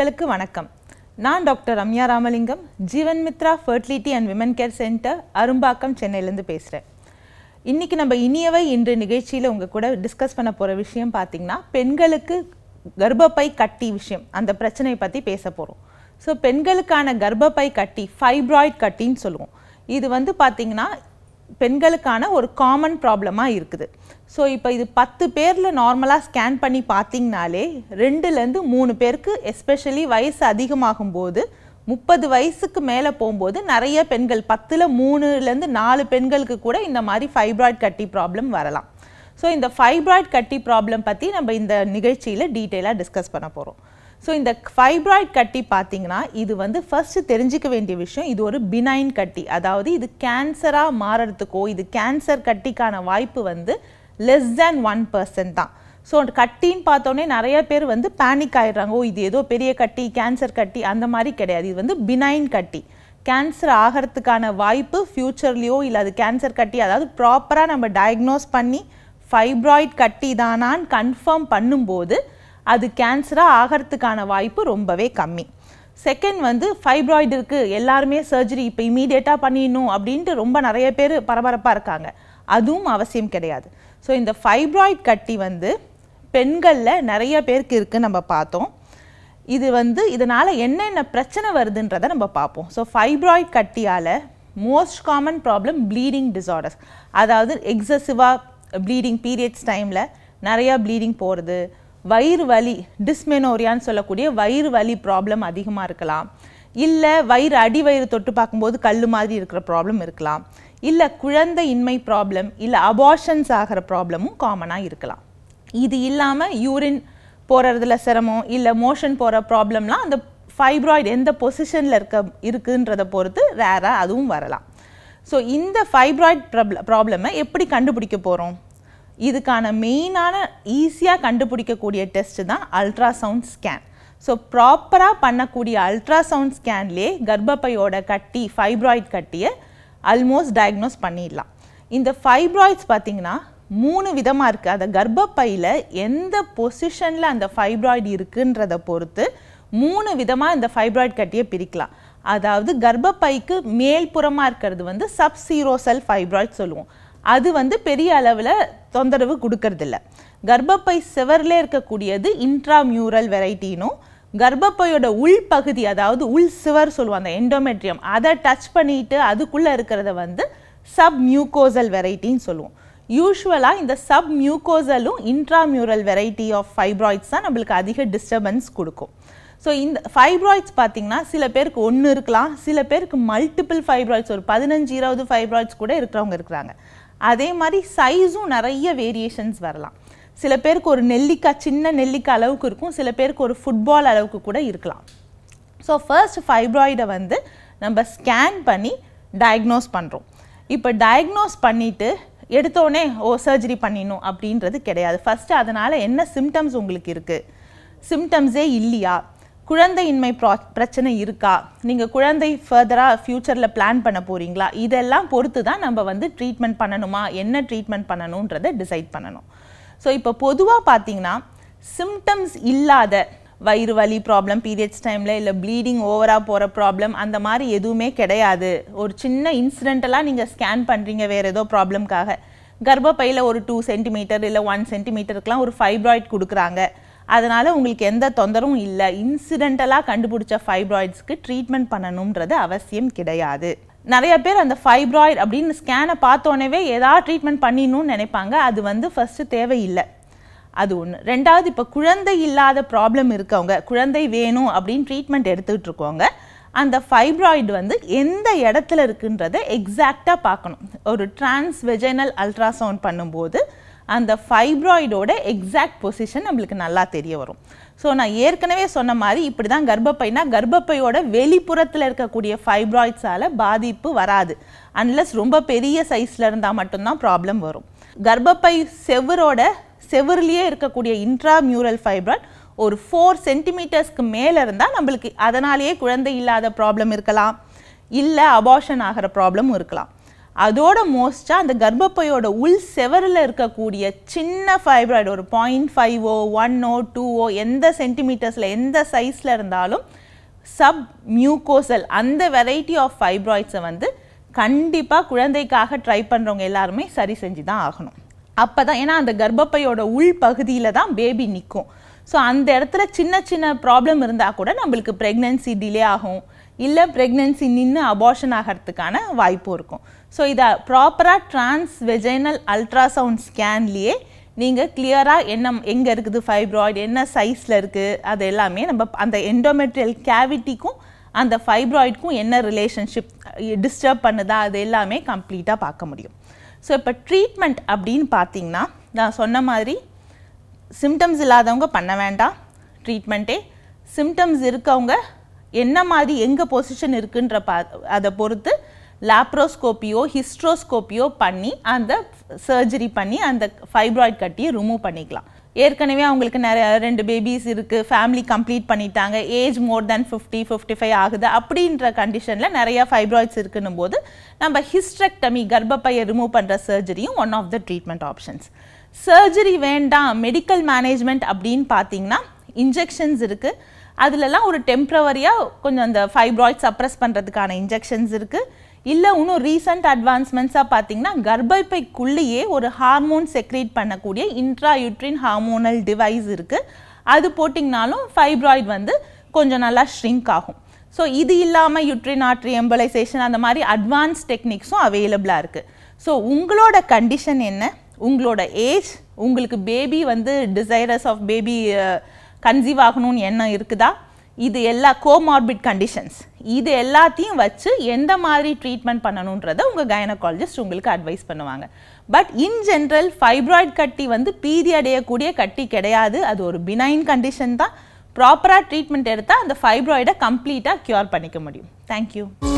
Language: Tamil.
நேயர்களுக்கு வணக்கம் நான் doctor Ramya Ramalingam Jeevan Mithra fertility and women care centre Arumbakkam சென்னையிலேருந்து பேசுகிறேன் இன்றைக்கி நம்ம இனியவை இன்று நிகழ்ச்சியில் உங்கள் கூட டிஸ்கஸ் பண்ண போகிற விஷயம் பார்த்திங்கன்னா பெண்களுக்கு கர்ப்பப்பை கட்டி விஷயம் அந்த பிரச்சனையை பற்றி பேச போகிறோம் ஸோ பெண்களுக்கான கர்ப்பப்பை கட்டி ஃபைப்ராய்ட் கட்டின்னு சொல்லுவோம் இது வந்து பார்த்திங்கன்னா பெண்களுக்கான ஒரு காமன் ப்ராப்ளமாக இருக்குது ஸோ இப்போ இது பத்து பேரில் நார்மலாக ஸ்கேன் பண்ணி பார்த்தீங்கனாலே ரெண்டுலேருந்து மூணு பேருக்கு எஸ்பெஷலி வயசு அதிகமாகும் போது முப்பது வயசுக்கு மேலே போகும்போது நிறைய பெண்கள் பத்தில் மூணுலேருந்து நாலு பெண்களுக்கு கூட இந்த மாதிரி ஃபைப்ராய்ட் கட்டி ப்ராப்ளம் வரலாம் ஸோ இந்த ஃபைப்ராய்ட் கட்டி ப்ராப்ளம் பற்றி நம்ம இந்த நிகழ்ச்சியில் டீட்டெயிலாக டிஸ்கஸ் பண்ண போகிறோம் ஸோ இந்த ஃபைப்ராய்ட் கட்டி பார்த்தீங்கன்னா இது வந்து ஃபர்ஸ்ட் தெரிஞ்சுக்க வேண்டிய விஷயம் இது ஒரு பினைன் கட்டி அதாவது இது கேன்சராக மாறுறதுக்கோ இது கேன்சர் கட்டிக்கான வாய்ப்பு வந்து லெஸ் தேன் ஒன் பர்சன்ட் தான் ஸோ கட்டின்னு பார்த்தோன்னே நிறைய பேர் வந்து பேனிக் ஆயிடுறாங்க ஓ இது ஏதோ பெரிய கட்டி கேன்சர் கட்டி அந்த மாதிரி கிடையாது இது வந்து பினைன் கட்டி கேன்சர் ஆகிறதுக்கான வாய்ப்பு ஃப்யூச்சர்லேயோ இல்லை அது கேன்சர் கட்டி அதாவது ப்ராப்பராக நம்ம டயக்னோஸ் பண்ணி ஃபைப்ராய்ட் கட்டி தானான்னு கன்ஃபார்ம் பண்ணும்போது அது கேன்சராக ஆகிறதுக்கான வாய்ப்பு ரொம்பவே கம்மி செகண்ட் வந்து ஃபைப்ராய்டு இருக்குது எல்லாருமே சர்ஜரி இப்போ இமீடியட்டாக பண்ணிடணும் அப்படின்ட்டு ரொம்ப நிறைய பேர் பரபரப்பாக இருக்காங்க அதுவும் அவசியம் கிடையாது ஸோ இந்த ஃபைப்ராய்ட் கட்டி வந்து பெண்களில் நிறைய பேருக்கு இருக்குன்னு நம்ம பார்த்தோம் இது வந்து இதனால் என்னென்ன பிரச்சனை வருதுன்றதை நம்ம பார்ப்போம் ஸோ ஃபைப்ராய்ட் கட்டியால் most common problem bleeding disorders அதாவது எக்ஸசிவாக ப்ளீடிங் பீரியட்ஸ் டைமில் நிறையா ப்ளீடிங் போகிறது வயிறு வலி டிஸ்மெனோரியான்னு சொல்லக்கூடிய வயிறு வலி ப்ராப்ளம் அதிகமாக இருக்கலாம் இல்லை வயிறு அடி வயிறு தொட்டு பார்க்கும்போது கல் மாதிரி இருக்கிற ப்ராப்ளம் இருக்கலாம் இல்லை குழந்தை இன்மை ப்ராப்ளம் இல்லை அபார்ஷன்ஸ் ஆகிற ப்ராப்ளமும் காமனாக இருக்கலாம் இது இல்லாமல் யூரின் போகிறதுல சிரமம் இல்லை மோஷன் போகிற ப்ராப்ளம்லாம் அந்த ஃபைப்ராய்டு எந்த பொசிஷனில் இருக்க இருக்குன்றதை பொறுத்து ரேராக அதுவும் வரலாம் ஸோ இந்த ஃபைப்ராய்ட் ப்ராப்ள ப்ராப்ளமை எப்படி கண்டுபிடிக்க போகிறோம் இதுக்கான மெயினான ஈஸியாக கண்டுபிடிக்கக்கூடிய டெஸ்ட்டு தான் அல்ட்ராசவுண்ட் ஸ்கேன் ஸோ ப்ராப்பராக பண்ணக்கூடிய அல்ட்ராசவுண்ட் ஸ்கேன்லேயே கர்ப்பப்பையோட கட்டி ஃபைப்ராய்ட் கட்டியை ஆல்மோஸ்ட் டயக்னோஸ் பண்ணிடலாம் இந்த ஃபைப்ராய்ட்ஸ் பார்த்திங்கன்னா மூணு விதமாக இருக்குது அந்த கர்ப்பப்பையில் எந்த பொசிஷனில் அந்த ஃபைப்ராய்டு இருக்குன்றதை பொறுத்து மூணு விதமாக இந்த ஃபைப்ராய்ட் கட்டியை பிரிக்கலாம் அதாவது கர்ப்பப்பைக்கு மேல்புறமாக இருக்கிறது வந்து சப்சீரோசல் ஃபைப்ராய்ட் சொல்லுவோம் அது வந்து பெரிய அளவில் தொந்தரவு கொடுக்கறதில்ல கர்ப்பப்பை செவர்லே இருக்கக்கூடியது இன்ட்ராமியூரல் வெரைட்டினும் கர்ப்பப்பையோட உள் பகுதி அதாவது உள் சிவர் சொல்லுவோம் அந்த எண்டோமெட்ரியம் அதை டச் பண்ணிட்டு அதுக்குள்ளே இருக்கிறத வந்து சப் மியூகோசல் வெரைட்டின்னு சொல்லுவோம் யூஸ்வலாக இந்த சப் மியூகோசலும் இன்ட்ராமியூரல் வெரைட்டி ஆஃப் ஃபைப்ராய்ட்ஸ் தான் நம்மளுக்கு அதிக டிஸ்டர்பன்ஸ் கொடுக்கும் ஸோ இந்த ஃபைப்ராய்ட்ஸ் பார்த்தீங்கன்னா சில பேருக்கு ஒன்று இருக்கலாம் சில பேருக்கு மல்டிபிள் ஃபைப்ராய்ட்ஸ் ஒரு பதினஞ்சு இருபது ஃபைப்ராய்ட்ஸ் கூட இருக்கிறவங்க இருக்கிறாங்க அதே மாதிரி சைஸும் நிறைய வேரியேஷன்ஸ் வரலாம் சில பேருக்கு ஒரு நெல்லிக்காய் சின்ன நெல்லிக்காய் அளவுக்கு இருக்கும் சில பேருக்கு ஒரு ஃபுட்பால் அளவுக்கு கூட இருக்கலாம் ஸோ ஃபர்ஸ்ட் ஃபைப்ராய்டை வந்து நம்ம ஸ்கேன் பண்ணி டயக்னோஸ் பண்ணுறோம் இப்போ டயக்னோஸ் பண்ணிவிட்டு எடுத்தோடனே ஓ சர்ஜரி பண்ணிடணும் அப்படின்றது கிடையாது ஃபஸ்ட்டு அதனால் என்ன சிம்டம்ஸ் உங்களுக்கு இருக்குது சிம்டம்ஸே இல்லையா குழந்தையின்மை ப்ரா பிரச்சனை இருக்கா நீங்கள் குழந்தை ஃபர்தராக ஃப்யூச்சரில் பிளான் பண்ண போகிறீங்களா இதெல்லாம் பொறுத்து தான் நம்ம வந்து ட்ரீட்மெண்ட் பண்ணணுமா என்ன ட்ரீட்மெண்ட் பண்ணணுன்றதை டிசைட் பண்ணணும் ஸோ இப்போ பொதுவாக பார்த்தீங்கன்னா சிம்டம்ஸ் இல்லாத வயிறு வலி ப்ராப்ளம் பீரியட்ஸ் டைமில் இல்லை ப்ளீடிங் ஓவராக போகிற ப்ராப்ளம் அந்த மாதிரி எதுவுமே கிடையாது ஒரு சின்ன இன்சிடென்டெல்லாம் நீங்கள் ஸ்கேன் பண்ணுறீங்க வேறு ஏதோ ப்ராப்ளம்காக கர்ப்பப்பையில் ஒரு டூ சென்டிமீட்டர் இல்லை ஒன் சென்டிமீட்டருக்குலாம் ஒரு ஃபைப்ராய்ட் கொடுக்குறாங்க அதனால் உங்களுக்கு எந்த தொந்தரவும் இல்லை இன்சிடென்டலாக கண்டுபிடிச்ச ஃபைப்ராய்ட்ஸ்க்கு ட்ரீட்மெண்ட் பண்ணணுன்றது அவசியம் கிடையாது நிறைய பேர் அந்த ஃபைப்ராய்டு அப்படின்னு ஸ்கேனை பார்த்தோன்னே ஏதாவது ட்ரீட்மெண்ட் பண்ணிடணும்னு நினைப்பாங்க அது வந்து ஃபஸ்ட்டு தேவையில்லை அது ஒன்று ரெண்டாவது இப்போ குழந்தை இல்லாத ப்ராப்ளம் இருக்கவங்க குழந்தை வேணும் அப்படின்னு ட்ரீட்மெண்ட் எடுத்துக்கிட்டு இருக்கவங்க அந்த ஃபைப்ராய்டு வந்து எந்த இடத்துல இருக்குன்றதை எக்ஸாக்டாக பார்க்கணும் ஒரு டிரான்ஸ் வெஜைனல் அல்ட்ராசவுண்ட் பண்ணும்போது அந்த ஃபைப்ராய்டோட எக்ஸாக்ட் பொசிஷன் நம்மளுக்கு நல்லா தெரிய வரும் ஸோ நான் ஏற்கனவே சொன்ன மாதிரி இப்படி தான் கர்ப்பப்பைனா கர்ப்பப்பையோட வெளிப்புறத்தில் இருக்கக்கூடிய ஃபைப்ராய்ட்ஸால் பாதிப்பு வராது அன்லஸ் ரொம்ப பெரிய சைஸில் இருந்தால் மட்டும்தான் ப்ராப்ளம் வரும் கர்ப்பப்பை செவரோட செவர்லேயே இருக்கக்கூடிய இன்ட்ராமியூரல் ஃபைப்ராய்ட் ஒரு ஃபோர் சென்டிமீட்டர்ஸ்க்கு மேலே இருந்தால் நம்மளுக்கு அதனாலேயே குழந்தை இல்லாத ப்ராப்ளம் இருக்கலாம் இல்லை அபார்ஷன் ஆகிற ப்ராப்ளமும் இருக்கலாம் அதோட மோஸ்ட்டாக அந்த கர்ப்பப்பையோட உள் செவரில் இருக்கக்கூடிய சின்ன ஃபைப்ராய்டு ஒரு பாயிண்ட் ஃபைவோ ஒன்னோ டூவோ எந்த சென்டிமீட்டர்ஸில் எந்த சைஸில் இருந்தாலும் சப் மியூகோசல் அந்த வெரைட்டி ஆஃப் ஃபைப்ராய்ட்ஸை வந்து கண்டிப்பாக குழந்தைக்காக ட்ரை பண்ணுறவங்க எல்லாருமே சரி செஞ்சு தான் ஆகணும் அப்போ தான் ஏன்னா அந்த கர்ப்பப்பையோட உள் பகுதியில் தான் பேபி நிற்கும் ஸோ அந்த இடத்துல சின்ன சின்ன ப்ராப்ளம் இருந்தால் கூட நம்மளுக்கு ப்ரெக்னென்சி டிலே ஆகும் இல்லை ப்ரெக்னென்சி நின்று அபார்ஷன் ஆகிறதுக்கான வாய்ப்பும் இருக்கும் ஸோ இதை ப்ராப்பராக ட்ரான்ஸ் வெஜைனல் அல்ட்ராசவுண்ட் ஸ்கேன்லேயே நீங்கள் கிளியராக என்ன எங்கே இருக்குது ஃபைப்ராய்டு என்ன சைஸில் இருக்குது அது எல்லாமே நம்ம அந்த எண்டோமெட்ரியல் கேவிட்டிக்கும் அந்த ஃபைப்ராய்டுக்கும் என்ன ரிலேஷன்ஷிப் டிஸ்டர்ப் பண்ணுதா அது எல்லாமே கம்ப்ளீட்டாக பார்க்க முடியும் ஸோ இப்போ ட்ரீட்மெண்ட் அப்படின்னு பார்த்தீங்கன்னா நான் சொன்ன மாதிரி சிம்டம்ஸ் இல்லாதவங்க பண்ண வேண்டாம் ட்ரீட்மெண்ட்டே சிம்டம்ஸ் இருக்கவங்க என்ன மாதிரி எங்கே பொசிஷன் இருக்குன்ற பா அதை பொறுத்து லாப்ரோஸ்கோப்பியோ ஹிஸ்ட்ரோஸ்கோப்பியோ பண்ணி அந்த சர்ஜரி பண்ணி அந்த ஃபைப்ராய்ட் கட்டியை ரிமூவ் பண்ணிக்கலாம் ஏற்கனவே அவங்களுக்கு நிறைய ரெண்டு பேபிஸ் இருக்குது ஃபேமிலி கம்ப்ளீட் பண்ணிட்டாங்க age more than fifty fifty five ஆகுது அப்படின்ற கண்டிஷனில் நிறைய ஃபைப்ராய்ட்ஸ் இருக்குன்னும் போது நம்ம ஹிஸ்ட்ரெக்டமி கர்ப்பப்பையை ரிமூவ் பண்ணுற சர்ஜரியும் one of the treatment options surgery வேண்டாம் மெடிக்கல் மேனேஜ்மெண்ட் அப்படின்னு பார்த்தீங்கன்னா இன்ஜெக்ஷன்ஸ் இருக்குது அதுலலாம் ஒரு டெம்ப்ரவரியாக கொஞ்சம் அந்த ஃபைப்ராய்ட் சப்ரஸ் பண்ணுறதுக்கான இன்ஜெக்ஷன்ஸ் இருக்குது இல்லை இன்னும் ரீசன்ட் அட்வான்ஸ்மெண்ட்ஸாக பார்த்தீங்கன்னா கர்ப்பப்பைக்குள்ளேயே ஒரு ஹார்மோன் செக்ரேட் பண்ணக்கூடிய இன்ட்ரா யூட்ரின் ஹார்மோனல் டிவைஸ் இருக்குது அது போட்டிங்கனாலும் ஃபைப்ராய்டு வந்து கொஞ்சம் நல்லா ஷ்ரிங்க் ஆகும் ஸோ இது இல்லாமல் யூட்ரின் ஆட்ரி எம்பலைசேஷன் அந்த மாதிரி அட்வான்ஸ் டெக்னிக்ஸும் அவைலபிளாக இருக்குது ஸோ உங்களோட கண்டிஷன் என்ன உங்களோட ஏஜ் உங்களுக்கு பேபி வந்து டிசைரஸ் ஆஃப் பேபி கன்சீவ் ஆகணும்னு எண்ணம் இருக்குதா இது எல்லா கோமார்பிட் கண்டிஷன்ஸ் இது எல்லாத்தையும் வச்சு எந்த மாதிரி ட்ரீட்மெண்ட் பண்ணணுன்றதை உங்கள் கைனகாலஜிஸ்ட் உங்களுக்கு அட்வைஸ் பண்ணுவாங்க பட் இன் ஜென்ரல் ஃபைப்ராய்ட் கட்டி வந்து பீதி அடையக்கூடிய கட்டி கிடையாது அது ஒரு பினைன் கண்டிஷன் தான் ப்ராப்பராக ட்ரீட்மெண்ட் எடுத்தால் அந்த ஃபைப்ராய்டை கம்ப்ளீட்டாக க்யூர் பண்ணிக்க முடியும் தேங்க்யூ